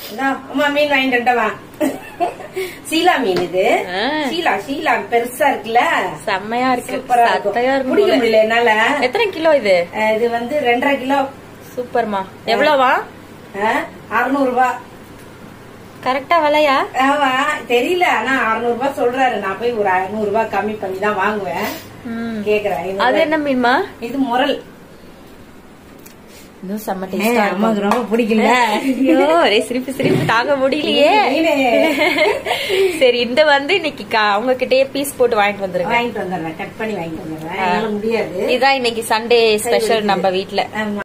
இந்தா, அம்மா மீன் வாங்கிட்டு வந்துட்டவா சீலா மீன் இது ஆ. சீலா சீலா பெருசா இருக்குல்ல செம்மையா இருக்கு சூப்பரா சத்தையா இருக்கும் இருக்கும் பிடிக்க போல. முடியல என்னால எத்தனை கிலோ இது அஹ், இது வந்து ரெண்டரை கிலோ சூப்பர்மா எவ்வளவா அறுநூறு ரூபாய் கரெக்டா விலையா ஆமா தெரியல ஆனா அறுநூறு ரூபாய் சொல்றாரு நான் போய் ஒரு ஐநூறு ரூபாய் கம்மி பண்ணி தான் வாங்குவேன் ம். கேக்குறேன் ஐநூறு அது ரூபாய். என்ன மீன்மா இது முரல் இதுவும் செம்ம ஏ, டேஸ்டா அம்மாக்கு ரொம்ப பிடிக்கல ஐயோ ஒரே சிரிப்பு சிரிப்பு தாங்க முடியலையே மீனு. சரி இந்த வந்து இன்னைக்கு கா- அவங்க கிட்டயே பீஸ் போட்டு வாங்கிட்டு வந்துருங்க வாங்கிட்டு வந்துடுறேன் கட் பண்ணி வாங்கிட்டு வந்துடுறேன் என்னால முடியாது இதான் இன்னைக்கு சண்டே ஸ்பெஷல் நம்ம வீட்ல ஆமா